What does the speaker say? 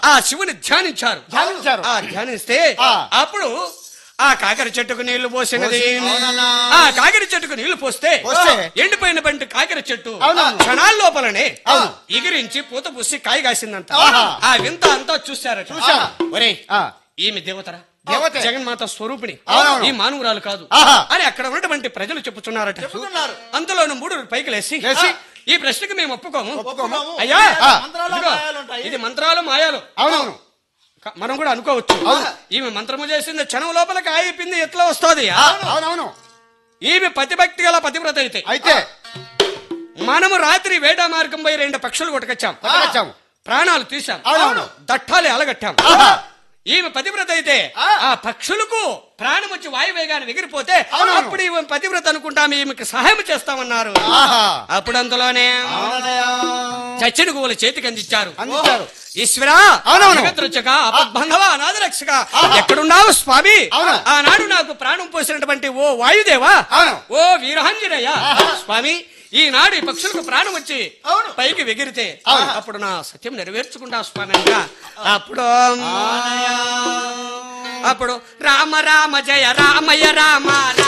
ఆ శివుని ధ్యానించారు ధ్యానించారు. ఆ ధ్యానిస్తే ఆ. అప్పుడు ఆ కాకర చెట్టుకు నీళ్లు పోసినది అవునన్నా. ఆ కాకర చెట్టుకు నీళ్లు పోస్తే పోస్తే. ఎండిపోయిన బంటి కాకర చెట్టు అవునవును. క్షణాల లోపలనే అవును. ఎగిరించి పూత పూసి కాయ కాసిందంట ఆహా. ఆ వింత అంతా చూశారట చూశాం. ఒరే ఆ. ఈమె దేవతరా దేవతే. జగన్మాత స్వరూపిణి అవునవును. ఈ మానవురాలు కాదు ఆహా. అని అక్కడ ఉన్నటువంటి ప్రజలు చెప్పుచున్నారట చెప్పుతున్నారు. అందులోను మూడు పైకి లేసి లేచి. ఈ ప్రశ్నకు మేము ఒప్పుకోము ఒప్పుకోము. అయ్యా ఆ. మంత్రాలు ఇదిగో, మాయాలుంటాయి. ఇది మంత్రాలు మాయాలు అవునవును క- మనం కూడా అనుకోవచ్చు అవును. ఈమె మంత్రము చేసింది క్షణం లోపల కాయిపింది ఎట్లా వస్తుంది అవునవును ఈమె పతిభక్తి గల పతివ్రత అయితే అయితే మనము రాత్రి వేట మార్గం పోయి రెండు పక్షులు కొట్టుకొచ్చాం పట్టుకొచ్చాము. ప్రాణాలు తీశాం అవునవును. దట్టాలి అలగట్టాం ఆహా. ఈమె పతివ్రత అయితే ఆ పక్షులకు ప్రాణం వచ్చి వాయువేగాన్ని ఎగిరిపోతే అవునవును. అప్పుడు ఈమె పతివ్రత అనుకుంటాం ఈమెకి సహాయం చేస్తామన్నారు ఆహా అప్పుడు అందులోనే చచ్చిన గువ్వలు చేతికి అందించారు అందించారు ఈశ్వరా అవునవును. జగద్రక్షక అపద్బంధవ అనాథరక్షక ఎక్కడున్నావు స్వామి అవును. ఆనాడు నాకు ప్రాణం పోసినటువంటి ఓ వాయుదేవా అవును. ఓ వీరహంజనయ్య స్వామి ఈనాడు ఈ పక్షులకు ప్రాణం వచ్చి పైకి వెగిరితే అప్పుడు నా సత్యం నెరవేర్చుకుంటా స్వామి అనగా అప్పుడు అప్పుడు రామ రామ జయ రామయ్య రామ